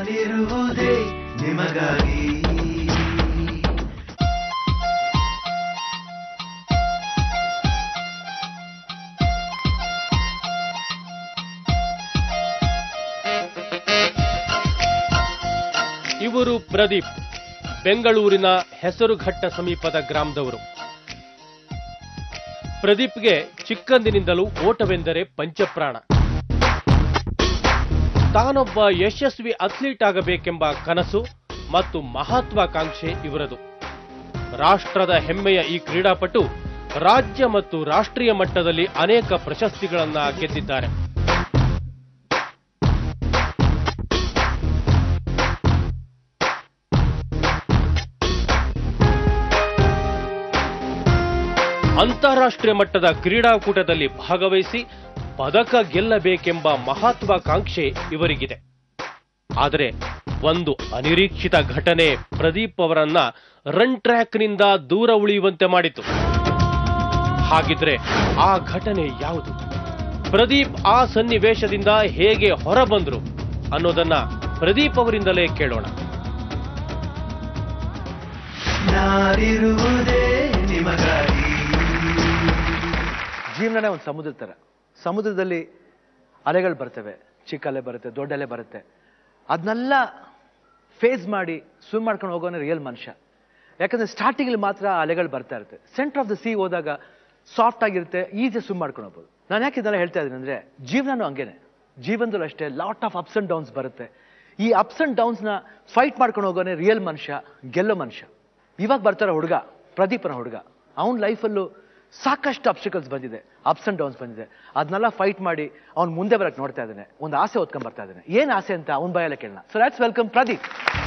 ನಾನಿರುವುದೇ ನಿಮಗಾಗಿ ಇವರು ಪ್ರದೀಪ್ ಬೆಂಗಳೂರಿನ ಹೆಸರುಘಟ್ಟ ಸಮೀಪದ ಗ್ರಾಮದವರು ಪ್ರದೀಪ್ಗೆ ಚಿಕ್ಕಂದಿನಿಂದಲೂ ಓಟವೆಂದರೆ ಪಂಚಪ್ರಾಣ ತಾನೊಬ್ಬ ಯಶಸ್ವಿ ಅಥ್ಲೀಟ್ ಆಗಬೇಕೆಂಬ ಕನಸು ಮತ್ತು ಮಹತ್ವಾಕಾಂಕ್ಷೆ ಇವರದು ರಾಷ್ಟ್ರದ ಹೆಮ್ಮೆಯ ಈ ಕ್ರೀಡಾಪಟು ರಾಜ್ಯ ಮತ್ತು ರಾಷ್ಟ್ರೀಯ ಮಟ್ಟದಲ್ಲಿ ಅನೇಕ ಪ್ರಶಸ್ತಿಗಳನ್ನ ಗೆದ್ದಿದ್ದಾರೆ ಅಂತಾರಾಷ್ಟ್ರೀಯ ಮಟ್ಟದ ಕ್ರೀಡಾಕೂಟದಲ್ಲಿ ಭಾಗವಹಿಸಿ ಪದಕ ಗೆಲ್ಲಬೇಕೆಂಬ ಮಹತ್ವಾಕಾಂಕ್ಷೆ ಇವರಿಗಿದೆ ಆದರೆ ಒಂದು ಅನಿರೀಕ್ಷಿತ ಘಟನೆ ಪ್ರದೀಪ್ ಅವರನ್ನ ರನ್ ಟ್ರ್ಯಾಕ್ನಿಂದ ದೂರ ಉಳಿಯುವಂತೆ ಮಾಡಿತು ಹಾಗಿದ್ರೆ ಆ ಘಟನೆ ಯಾವುದು ಪ್ರದೀಪ್ ಆ ಸನ್ನಿವೇಶದಿಂದ ಹೇಗೆ ಹೊರಬಂದ್ರು ಅನ್ನೋದನ್ನ ಪ್ರದೀಪ್ ಅವರಿಂದಲೇ ಕೇಳೋಣ ನಾನಿರುವುದೇ ನಿಮಗಾಗಿ ಜೀವನನೇ ಒಂದು ಸಮುದ್ರ ಥರ ಸಮುದ್ರದಲ್ಲಿ ಅಲೆಗಳು ಬರ್ತವೆ ಚಿಕ್ಕ ಅಲೆ ಬರುತ್ತೆ ದೊಡ್ಡ ಅಲೆ ಬರುತ್ತೆ ಅದನ್ನೆಲ್ಲ ಫೇಸ್ ಮಾಡಿ ಸ್ವಿಮ್ ಮಾಡ್ಕೊಂಡು ಹೋಗೋನೇ ರಿಯಲ್ ಮನುಷ್ಯ ಯಾಕಂದ್ರೆ ಸ್ಟಾರ್ಟಿಂಗಲ್ಲಿ ಮಾತ್ರ ಆ ಅಲೆಗಳು ಬರ್ತಾ ಇರುತ್ತೆ ಸೆಂಟರ್ ಆಫ್ ದ ಸಿ ಹೋದಾಗ ಸಾಫ್ಟ್ ಆಗಿರುತ್ತೆ ಈಸಿ ಸ್ವಿಮ್ ಮಾಡ್ಕೊಂಡು ಹೋಗ್ಬೋದು ನಾನು ಯಾಕೆ ಇದೆಲ್ಲ ಹೇಳ್ತಾ ಇದ್ದೀನಿ ಅಂದ್ರೆ ಜೀವನನೂ ಹಂಗೇನೆ ಜೀವನದಲ್ಲೂ ಅಷ್ಟೇ lot of ups and downs ಬರುತ್ತೆ ಈ ಅಪ್ಸ್ ಅಂಡ್ ಡೌನ್ಸ್ನ ಫೈಟ್ ಮಾಡ್ಕೊಂಡು ಹೋಗೋನೆ ರಿಯಲ್ ಮನುಷ್ಯ ಗೆಲ್ಲೋ ಮನುಷ್ಯ ಇವಾಗ ಬರ್ತಾರ ಹುಡುಗ ಪ್ರದೀಪನ ಹುಡುಗ ಅವನ ಲೈಫಲ್ಲೂ ಸಾಕಷ್ಟು ಅಬ್ಸ್ಟಿಕಲ್ಸ್ ಬಂದಿದೆ ಅಪ್ಸ್ ಅಂಡ್ ಡೌನ್ಸ್ ಬಂದಿದೆ ಅದನ್ನೆಲ್ಲ ಫೈಟ್ ಮಾಡಿ ಅವ್ನು ಮುಂದೆ ಬರಕ್ ನೋಡ್ತಾ ಇದ್ದಾನೆ ಒಂದು ಆಸೆ ಹೊತ್ಕೊಂಡ್ ಬರ್ತಾ ಇದ್ದಾನೆ ಏನ್ ಆಸೆ ಅಂತ ಅವ್ನ ಬಾಯಲ್ಲ ಕೇಳೋಣ so let's welcome Pradeep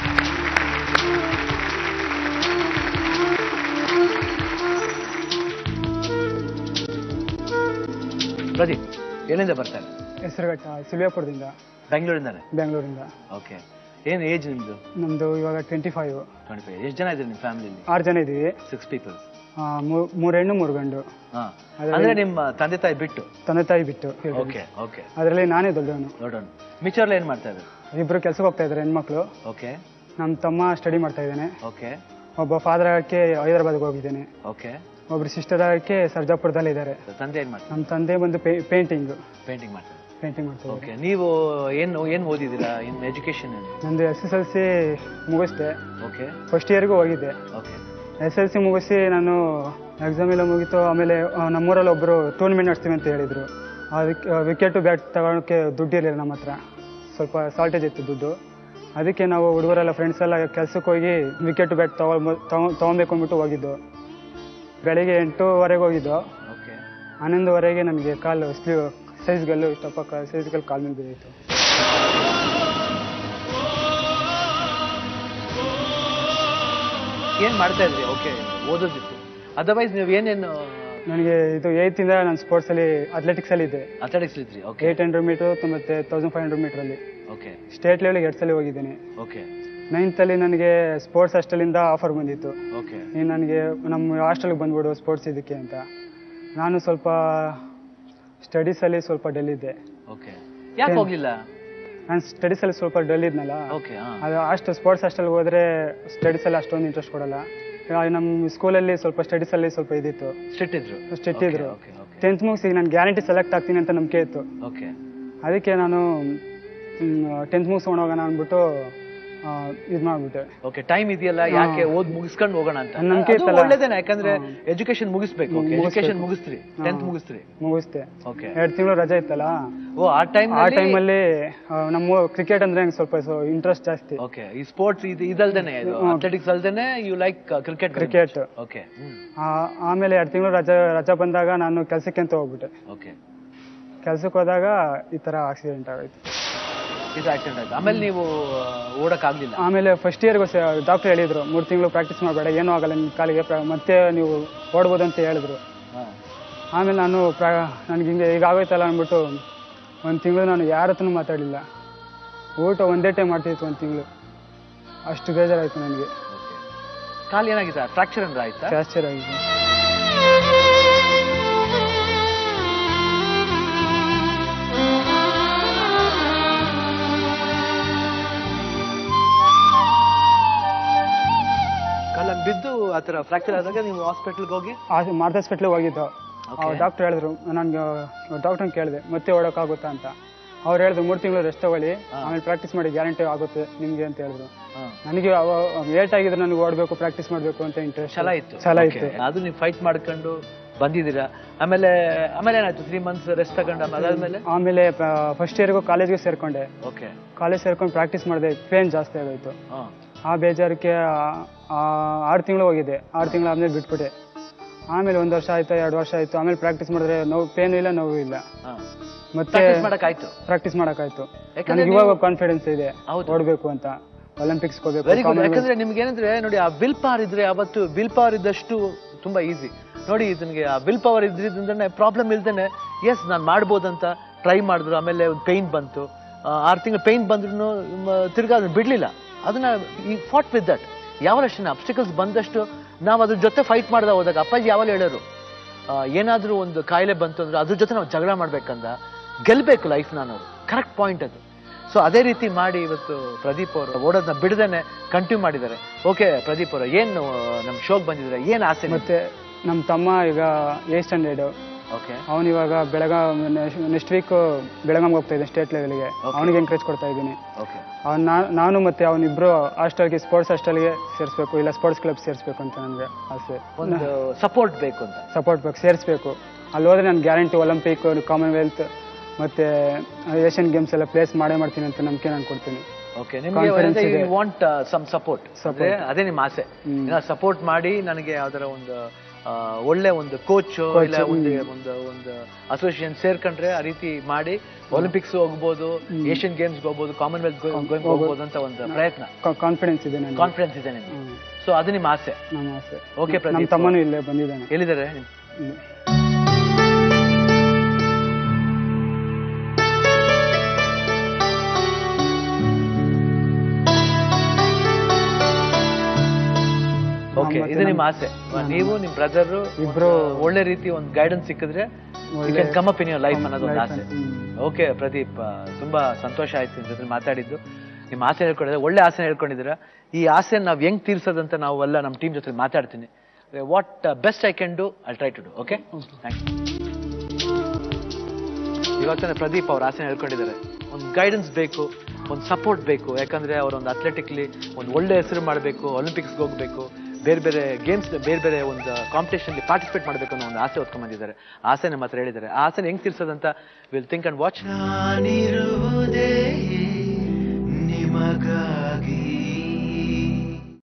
Pradeep ಎಲ್ಲಿಂದ ಬರ್ತಾನೆ ಹೆಸರುಘಟ್ಟ ಸಿಲ್ವಿಯಾಪುರದಿಂದ ಬೆಂಗಳೂರಿಂದಾನೆ ಬೆಂಗಳೂರಿಂದ ಓಕೆ ಏನ್ ಏಜ್ ನಿಮ್ದು ನಮ್ದು ಇವಾಗ ಟ್ವೆಂಟಿ ಫೈವ್ ಟ್ವೆಂಟಿ ಫೈವ್ ಎಷ್ಟು ಜನ ಇದ್ದೀರಿ ನಿಮ್ಮ ಫ್ಯಾಮಿಲಿಯಲ್ಲಿ ಆರು ಜನ ಇದ್ದೀವಿ ಸಿಕ್ಸ್ ಪೀಪಲ್ ಆ, ಮೂ- ಮೂರ್ ಹೆಣ್ಣು ಮೂರು ಗಂಡು ಹಾ ಅದ್ರಲ್ಲಿ- ಅಂದ್ರೆ ನಿಮ್ಮ ತಂದೆ ತಾಯಿ ಬಿಟ್ಟು ತಂದೆ ತಾಯಿ ಬಿಟ್ಟು ಓಕೆ ಓಕೆ ಅದರಲ್ಲಿ ನಾನೇ ದೊಡ್ಡವನು ನೋಡೋಣ ಮಿಚ್ಚರ್ಲ ಏನ್ ಮಾಡ್ತಾ ಇದ್ರು ಇಬ್ರು ಕೆಲ್ಸಕ್ಕೆ ಹೋಗ್ತಾ ಇದ್ದಾರೆ ಹೆಣ್ಮಕ್ಳು ಓಕೆ ನಮ್ಮ ತಮ್ಮ ಸ್ಟಡಿ ಮಾಡ್ತಾ ಇದ್ದಾನೆ ಓಕೆ ಒಬ್ಬ ಫಾದರ್ ಆಗಕ್ಕೆ ಹೈದರಾಬಾದ್ಗೆ ಹೋಗಿದ್ದೇನೆ ಓಕೆ ಒಬ್ರು ಸಿಸ್ಟರ್ ಆಗಕ್ಕೆ ಸರ್ಜಾಪುರದಲ್ಲಿ ಇದ್ದಾರೆ ತಂದೆ ಏನ್ ಮಾಡ್ತಾರೆ ನಮ್ಮ ತಂದೆ ಬಂದು ಪೇಂಟಿಂಗ್ ಪೇಂಟಿಂಗ್ ಮಾಡ್ತಾರೆ ಪೇಂಟಿಂಗ್ ಮಾಡ್ತಾರೆ ಓಕೆ ನೀವು ಏನ್ ಏನ್ ಓದಿದ್ದೀರಾ ಇನ್ ಎಜುಕೇಶನ್ ನಂದು ಎಸ್ ಎಸ್ ಎಲ್ ಸಿ ಮುಗಿಸ್ದೆ ಓಕೆ ಫಸ್ಟ್ ಇಯರ್ಗೂ ಹೋಗಿದ್ದೆ ಓಕೆ ಎಸ್ ಎಲ್ ಸಿ ಮುಗಿಸಿ ನಾನು ಎಕ್ಸಾಮ್ ಎಲ್ಲ ಮುಗೀತು ಆಮೇಲೆ ಆ, ನಮ್ಮೂರಲ್ಲಿ ಒಬ್ಬರು ಟೂರ್ನಮೆಂಟ್ ನಡೆಸ್ತೀವಿ ಅಂತ ಹೇಳಿದರು ಅದಕ್ಕೆ ವಿಕೆಟು ಬ್ಯಾಟ್ ತಗೊಳಕ್ಕೆ ದುಡ್ಡು ಇರಲಿಲ್ಲ ನಮ್ಮ ಹತ್ರ ಸ್ವಲ್ಪ ಸಾಲ್ಟೇಜ್ ಇತ್ತು ದುಡ್ಡು ಅದಕ್ಕೆ ನಾವು ಹುಡುಗರೆಲ್ಲ ಫ್ರೆಂಡ್ಸ್ ಎಲ್ಲ ಕೆಲ್ಸಕ್ಕೆ ಹೋಗಿ ವಿಕೆಟ್ ಬ್ಯಾಟ್ ತಗೊಳ್ಬೋ ತಗೊ- ತಗೊಬೇಕು ಅಂದ್ಬಿಟ್ಟು ಹೋಗಿದ್ದು ಬೆಳಿಗ್ಗೆ ಎಂಟೂವರೆಗೆ ಹೋಗಿದ್ದು ಓಕೆ ಹನ್ನೊಂದುವರೆಗೆ ನನಗೆ ಕಾಲು ಸ್ಲೀವ್ ಸೈಜ್ಗಲ್ಲು ಇಷ್ಟಪ್ಪ ಸೈಜ್ಗಳು ಕಾಲು ಮೇಲೆ ಬಿದ್ದಿತ್ತು ಏನ್ ಮಾಡ್ತಾ ಇದ್ರಿ ಓಕೆ ಓದೋದಿತ್ತು ಅದರ್ವೈಸ್ ನೀವು ಏನೇನು ನನಗೆ ಇದು ಏಯ್ತಿಂದ ನಾನು ಸ್ಪೋರ್ಟ್ಸಲ್ಲಿ ಅಥ್ಲೆಟಿಕ್ಸಲ್ಲಿ ಇದ್ದೆ ಅಥ್ಲೆಟಿಕ್ಸ್ ಇದ್ರಿ ಓಕೆ ಏಯ್ಟ್ ಹಂಡ್ರೆಡ್ ಮೀಟ್ರು ಮತ್ತು ತೌಸಂಡ್ ಫೈವ್ ಹಂಡ್ರೆಡ್ ಮೀಟ್ರಲ್ಲಿ ಓಕೆ ಸ್ಟೇಟ್ ಲೆವೆಲ್ಗೆ ಎರಡು ಸಲ ಹೋಗಿದ್ದೇನೆ ಓಕೆ ನೈನ್ತಲ್ಲಿ ನನಗೆ ಸ್ಪೋರ್ಟ್ಸ್ ಹಾಸ್ಟೆಲಿಂದ ಆಫರ್ ಬಂದಿತ್ತು ಓಕೆ ನೀನು ನನಗೆ ನಮ್ಮ ಹಾಸ್ಟೆಲ್ಗೆ ಬಂದ್ಬಿಡು ಸ್ಪೋರ್ಟ್ಸ್ ಇದಕ್ಕೆ ಅಂತ ನಾನು ಸ್ವಲ್ಪ ಸ್ಟಡೀಸಲ್ಲಿ ಸ್ವಲ್ಪ ಡಲ್ ಇದ್ದೆ ಓಕೆ ಯಾಕೆ ಹೋಗ್ಲಿಲ್ಲ ನಾನು ಸ್ಟಡೀಸಲ್ಲಿ ಸ್ವಲ್ಪ ಡಲ್ ಇದ್ನಲ್ಲ ಓಕೆ ಹಾ ಅದು ಅಷ್ಟು ಸ್ಪೋರ್ಟ್ಸ್ ಹಾಸ್ಟೆಲ್ಗೆ ಹೋದರೆ ಸ್ಟಡೀಸಲ್ಲಿ ಅಷ್ಟೊಂದು ಇಂಟ್ರೆಸ್ಟ್ ಕೊಡಲ್ಲ ಇವಾಗ ನಮ್ಮ ಸ್ಕೂಲಲ್ಲಿ ಸ್ವಲ್ಪ ಸ್ಟಡೀಸಲ್ಲಿ ಸ್ವಲ್ಪ ಇದಿತ್ತು ಸ್ಟ್ರಿಕ್ಟ್ ಇದ್ರು ಸ್ಟ್ರಿಕ್ಟ್ ಇದ್ರು ಓಕೆ ಓಕೆ ಟೆಂತ್ ಮುಗಿಸಿ ನಾನು ಗ್ಯಾರಂಟಿ ಸೆಲೆಕ್ಟ್ ಆಗ್ತೀನಿ ಅಂತ ನಂಬಿಕೆ ಇತ್ತು ಓಕೆ ಅದಕ್ಕೆ ನಾನು ಟೆಂತ್ ಮುಗಿಸ್ಕೊಂಡು ಹೋಗೋಣ ಅಂದ್ಬಿಟ್ಟು ಇದು ಮಾಡಿಬಿಟ್ಟೆ ಓಕೆ ಟೈಮ್ ಇದೆಯಲ್ಲ ಯಾಕೆ ಓದ್ ಮುಗಿಸ್ಕೊಂಡು ಹೋಗೋಣ ಅಂತ ನನ್ ನಂಬಿಕೆ ಅದು ಇತ್ತಲ್ಲ. ಒಳ್ಳೇದೇನೆ ಯಾಕಂದ್ರೆ ಎಜುಕೇಶನ್ ಮುಗಿಸ್ಬೇಕು ಮುಗಿಸ್ಬೇಕು. ಎಜುಕೇಶನ್ ಮುಗಿಸ್ತ್ರಿ ಟೆಂತ್ ಮುಗಿಸ್ತ್ರಿ ಮುಗಿಸ್ದೆ ಓಕೆ ಎರಡು ತಿಂಗಳು ರಜೆ ಇತ್ತಲ್ಲ ಓ ಆ ಟೈಮ್ ಆ ಟೈಮಲ್ಲಿ ನಮ್ಮ ಕ್ರಿಕೆಟ್ ಅಂದ್ರೆ ನಂಗೆ ಸ್ವಲ್ಪ ಇಂಟ್ರೆಸ್ಟ್ ಜಾಸ್ತಿ ಓಕೆ ಈ ಸ್ಪೋರ್ಟ್ಸ್ ಇದು ಇದಲ್ದೇನೆ ಇದು ಹ್ಮ್. ಅಥ್ಲೆಟಿಕ್ಸ್ ಅಲ್ದೇನೆ you like cricket cricket okay ಆಮೇಲೆ ಎರಡು ತಿಂಗಳು ರಜೆ ರಜೆ ಬಂದಾಗ ನಾನು ಕೆಲ್ಸಕ್ಕೆ ಅಂತ ಹೋಗ್ಬಿಟ್ಟೆ ಓಕೆ ಕೆಲ್ಸಕ್ಕೆ ಹೋದಾಗ ಈ ತರ ಆಕ್ಸಿಡೆಂಟ್ ಆಗೋಯ್ತು ಇದು ಆಕ್ಸಿಡೆಂಟ್ ಆಯ್ತು ಆಮೇಲೆ ನೀವು ಓಡಕ್ ಆಗ್ಲಿಲ್ಲ ಆಮೇಲೆ ಫಸ್ಟ್ ಇಯರ್ಗೂ ಡಾಕ್ಟರ್ ಹೇಳಿದ್ರು ಮೂರು ತಿಂಗಳು ಪ್ರಾಕ್ಟೀಸ್ ಮಾಡಬೇಡ ಏನೂ ಆಗಲ್ಲ ನಿಮ್ಮ ಕಾಲಿಗೆ ಪ್ರ- ಮತ್ತೆ ನೀವು ಓಡ್ಬೋದು ಅಂತ ಹೇಳಿದ್ರು ಆಮೇಲೆ ನಾನು ಪ್ರಾ ನನಗೆ ಹಿಂಗೆ ಈಗ ಆಗೋಯ್ತಲ್ಲ ಅಂದ್ಬಿಟ್ಟು ಒಂದು ತಿಂಗಳು ನಾನು ಯಾರ ಹತ್ರನೂ ಮಾತಾಡಲಿಲ್ಲ ಊಟ ಒಂದೇ ಟೈಮ್ ಮಾಡ್ತಿತ್ತು ಒಂದು ತಿಂಗಳು ಅಷ್ಟು ಬೇಜಾರಾಯಿತು ನನಗೆ ಕಾಲ್ ಏನಾಗಿದೆ ಫ್ರಾಕ್ಚರ್ ಅಂದ್ರೆ ಆಯ್ತಾ ಫ್ರಾಕ್ಚರ್ ಆಗಿದೆ ಆ ಥರ ಫ್ರಾಕ್ಚರ್ ಆದಾಗ ನೀವು ಹಾಸ್ಪಿಟಲ್ಗೆ ಹೋಗಿ ಮಾರ್ದ ಹಾಸ್ಪಿಟ್ಲಿಗೆ ಹೋಗಿದ್ದು Okay. ಡಾಕ್ಟರ್ ಹೇಳಿದ್ರು ನನಗೆ ಡಾಕ್ಟರ್ನ ಕೇಳಿದೆ ಮತ್ತೆ ಓಡೋಕ್ಕಾಗುತ್ತಾ ಅಂತ ಅವ್ರು ಹೇಳಿದ್ರು ಮೂರು ತಿಂಗಳು ರೆಸ್ಟ್ ತಗೊಳ್ಳಿ ಆಮೇಲೆ ಪ್ರಾಕ್ಟೀಸ್ ಮಾಡಿ ಗ್ಯಾರಂಟಿ ಆಗುತ್ತೆ ನಿಮಗೆ ಅಂತ ಹೇಳಿದ್ರು ಹಾ. ನನಗೆ ಏಟ್ ಆಗಿದ್ರೆ ನನಗೆ ಓಡಬೇಕು ಪ್ರಾಕ್ಟೀಸ್ ಮಾಡಬೇಕು ಅಂತ ಇಂಟ್ರೆಸ್ಟ್ ಛಲ ಇತ್ತು ಛಲ Okay. ಇತ್ತು ಅದು ನೀವು ಫೈಟ್ ಮಾಡ್ಕೊಂಡು ಬಂದಿದ್ದೀರಾ ಆಮೇಲೆ ಆಮೇಲೆ ಏನಾಯ್ತು ತ್ರೀ ಮಂತ್ಸ್ ರೆಸ್ಟ್ ತಗೊಂಡು ಆಮೇಲೆ ಅದಾದ್ಮೇಲೆ ಆಮೇಲೆ ಫಸ್ಟ್ ಇಯರ್ಗೂ ಕಾಲೇಜ್ಗೆ ಸೇರ್ಕೊಂಡೆ ಓಕೆ ಕಾಲೇಜ್ ಸೇರ್ಕೊಂಡು ಪ್ರಾಕ್ಟೀಸ್ ಮಾಡಿದೆ ಪೇನ್ ಜಾಸ್ತಿ ಆಗೋಯ್ತು ಹಾಂ ಆ ಬೇಜಾರಕ್ಕೆ ಆರು ತಿಂಗಳು ಹೋಗಿದೆ ಆರು ತಿಂಗಳು ಆದ್ಮೇಲೆ ಬಿಟ್ಬಿಟ್ಟೆ ಆಮೇಲೆ ಒಂದು ವರ್ಷ ಆಯ್ತು ಎರಡು ವರ್ಷ ಆಯ್ತು ಆಮೇಲೆ ಪ್ರಾಕ್ಟೀಸ್ ಮಾಡಿದ್ರೆ ನೋವು ಪೇನು ಇಲ್ಲ ನೋವು ಇಲ್ಲ ಹಾಂ ಮತ್ತೆ ಪ್ರಾಕ್ಟೀಸ್ ಮಾಡಕ್ಕಾಯ್ತು ಪ್ರಾಕ್ಟೀಸ್ ಮಾಡಕ್ಕಾಯ್ತು ಯಾಕಂದ್ರೆ ನನಗೆ ಇವಾಗ ಕಾನ್ಫಿಡೆನ್ಸ್ ಇದೆ ಹೌದು. ಓಡಬೇಕು ಅಂತ ಒಲಿಂಪಿಕ್ಸ್ ವೆರಿ ಗುಡ್ ಹೋಗ್ಬೇಕು ಯಾಕಂದ್ರೆ ನಿಮ್ಗೆ ಏನಂದ್ರೆ ನೋಡಿ ಆ ವಿಲ್ ಪವರ್ ಇದ್ರೆ ಅವತ್ತು ವಿಲ್ ಪವರ್ ಇದ್ದಷ್ಟು ತುಂಬಾ ಈಸಿ ನೋಡಿ ಇದನ್ಗೆ ಆ ವಿಲ್ ಪವರ್ ಇದ್ರಿಂದ ಪ್ರಾಬ್ಲಮ್ ಇಲ್ದೇನೆ ಎಸ್ ನಾನು ಮಾಡ್ಬೋದಂತ ಟ್ರೈ ಮಾಡಿದ್ರು ಆಮೇಲೆ ಒಂದು ಪೇನ್ ಬಂತು ಆ, ಆರು ತಿಂಗಳು ಪೇನ್ ಬಂದ್ರು ತಿರ್ಗಾ ಅದನ್ನ ಬಿಡ್ಲಿಲ್ಲ ಅದನ್ನ ಈ ಫಾಟ್ ವಿತ್ ದಟ್ ಯಾವಷ್ಟು ಅಬ್ಸ್ಟಿಕಲ್ಸ್ ಬಂದಷ್ಟು ನಾವು ಅದ್ರ ಜೊತೆ ಫೈಟ್ ಮಾಡ್ದ ಹೋದಾಗ ಅಪ್ಪಾಜಿ ಯಾವಾಗ ಹೇಳೋರು ಆ, ಏನಾದ್ರೂ ಒಂದು ಕಾಯಿಲೆ ಬಂತು ಅಂದ್ರೆ ಅದ್ರ ಜೊತೆ ನಾವು ಜಗಳ ಮಾಡ್ಬೇಕಂದ ಗೆಲ್ಬೇಕು ಲೈಫ್ ನಾನು ಕರೆಕ್ಟ್ ಪಾಯಿಂಟ್ ಅದು ಸೊ ಅದೇ ರೀತಿ ಮಾಡಿ ಇವತ್ತು ಪ್ರದೀಪ್ ಅವರು ಓಡೋದನ್ನ ಬಿಡದೇನೆ ಕಂಟಿನ್ಯೂ ಮಾಡಿದ್ದಾರೆ ಓಕೆ ಪ್ರದೀಪ್ ಅವರು ಏನು ನಮ್ಮ ಶೋಕ್ ಬಂದಿದ್ದಾರೆ ಏನು ಆಸೆ ಮತ್ತೆ ನಮ್ಮ ತಮ್ಮ ಈಗ ಏ ಸ್ಟ್ಯಾಂಡರ್ಡ್ ಓಕೆ ಅವನು ಇವಾಗ ಬೆಳಗ ನೆಕ್ಸ್ಟ್ ವೀಕ್ ಬೆಳಗಾಂ ಹೋಗ್ತಾ ಇದ್ದಾನೆ ಸ್ಟೇಟ್ ಲೆವೆಲ್ಗೆ ಅವನಿಗೆ ಎಂಕರೇಜ್ ಕೊಡ್ತಾ ಇದ್ದೀನಿ ಓಕೆ ಅವ್ನ್ ನಾ- ನಾನು ಮತ್ತೆ ಅವನಿಬ್ರು ಹಾಸ್ಟೆಲ್ಗೆ ಸ್ಪೋರ್ಟ್ಸ್ ಹಾಸ್ಟೆಲ್ಗೆ ಸೇರಿಸ್ಬೇಕು ಇಲ್ಲ ಸ್ಪೋರ್ಟ್ಸ್ ಕ್ಲಬ್ ಸೇರಿಸ್ಬೇಕು ಅಂತ ನನಗೆ ಆಸೆ ಒಂದು ಸಪೋರ್ಟ್ ಬೇಕು ಅಂತ ಸಪೋರ್ಟ್ ಬೇಕು ಸೇರಿಸ್ಬೇಕು ಅಲ್ಲಿ ಹೋದ್ರೆ ನಾನು ಗ್ಯಾರಂಟಿ ಒಲಿಂಪಿಕ್ ಕಾಮನ್ವೆಲ್ತ್ ಮತ್ತೆ ಏಷ್ಯನ್ ಗೇಮ್ಸ್ ಎಲ್ಲ ಪ್ಲೇಸ್ ಮಾಡೇ ಮಾಡ್ತೀನಿ ಅಂತ ನಂಬಿಕೆ ನಾನು ಕೊಡ್ತೀನಿ ಓಕೆ Confidence ನಿಮಗೆ ಇದೆ. Want some support Support. ಅದೇ ನಿಮ್ಮ ಆಸೆ ಹ್ಮ್. ಸಪೋರ್ಟ್ ಮಾಡಿ ನನಗೆ ಯಾವ್ದಾರ ಒಂದು ಆ, ಒಳ್ಳೆ ಒಂದು ಕೋಚ್ Coach, ಇಲ್ಲ ಒಂದು ಒಂದು ಒಂದು ಅಸೋಸಿಯೇಷನ್ ಸೇರ್ಕೊಂಡ್ರೆ ಆ ರೀತಿ ಮಾಡಿ ಒಲಿಂಪಿಕ್ಸ್ ಹೋಗ್ಬೋದು ಏಷ್ಯನ್ ಗೇಮ್ಸ್ ಹೋಗ್ಬೋದು ಕಾಮನ್ವೆಲ್ತ್ ಹೋಗ್ಬೋದು ಅಂತ ಒಂದು ಪ್ರಯತ್ನ ಕಾನ್ಫಿಡೆನ್ಸ್ ಇದೆ ನನಗೆ ಕಾನ್ಫಿಡೆನ್ಸ್ ಇದೆ ನಿಮ್ಗೆ ಹ್ಮ್. ಸೊ ಅದು ನಿಮ್ಮ ಆಸೆ ನಮ್ಮ ಆಸೆ ಓಕೆ ನಮ್ಮ ಪ್ರದೀಪ್ ತಮ್ಮನೂ ಇಲ್ಲೇ ಬಂದಿದ್ದಾನೆ ಎಲ್ಲಿದ್ದಾರೆ ಇಲ್ಲಿ. ಓಕೆ ಮತ್ತೆ ಇದು ನಿಮ್ಮ ಆಸೆ ನೀವು ನಿಮ್ ಬ್ರದರ್ ಇಬ್ರು ಒಳ್ಳೆ ರೀತಿ ಒಂದು ಗೈಡೆನ್ಸ್ ಸಿಕ್ಕಿದ್ರೆ ಒಳ್ಳೆ- come up in your life ಅನ್ನೋದು ಒಂದು life ಆಸೆ ಹ್ಮ್. ಓಕೆ ಪ್ರದೀಪ್ ಆ, ತುಂಬಾ ಸಂತೋಷ ಆಯ್ತು ನಿಮ್ ಜೊತೆ ಮಾತಾಡಿದ್ದು ನಿಮ್ಮ ಆಸೆ ಹೇಳ್ಕೊಂಡಿದ್ರೆ ಒಳ್ಳೆ ಆಸೆ ಹೇಳ್ಕೊಂಡಿದ್ದೀರಾ ಈ ಆಸೆ ನಾವ್ ಹೆಂಗ್ ತೀರ್ಸೋದಂತ ನಾವು ಎಲ್ಲ ನಮ್ಮ ಟೀಮ್ ಜೊತೆ ಮಾತಾಡ್ತೀನಿ what best I can do I try to do okay thank you ಇವಾಗ ತಾನೇ ಪ್ರದೀಪ್ ಅವ್ರ ಆಸೆ ಹೇಳ್ಕೊಂಡಿದ್ದಾರೆ ಒಂದು ಗೈಡೆನ್ಸ್ ಬೇಕು ಒಂದು ಸಪೋರ್ಟ್ ಬೇಕು ಯಾಕಂದ್ರೆ ಅವ್ರ ಒಂದು ಅಥ್ಲೆಟಿಕ್ಲಿ ಒಂದು ಒಳ್ಳೆ ಹೆಸರು ಮಾಡಬೇಕು ಒಲಿಂಪಿಕ್ಸ್ಗೆ ಹೋಗಬೇಕು ಬೇರೆ ಬೇರೆ ಗೇಮ್ಸ್ ಬೇರೆ ಬೇರೆ ಒಂದು ಕಾಂಪಿಟೇಷನ್ಲಿ ಪಾರ್ಟಿಸಿಪೇಟ್ ಮಾಡಬೇಕು ಅನ್ನೋ ಒಂದು ಆಸೆ ಹೊತ್ಕೊಂಡ್ ಬಂದಿದ್ದಾರೆ ಆಸೆ ನಮ್ಮ ಹತ್ರ ಹೇಳಿದ್ದಾರೆ ಆ ಆಸೆನ ಹೆಂಗ್ ತೀರ್ಸೋದಂತ ವಿಲ್ ಥಿಂಕ್ ಅಂಡ್ ವಾಚ್ ನಾನಿರುವುದೇ ನಿಮಗಾಗಿ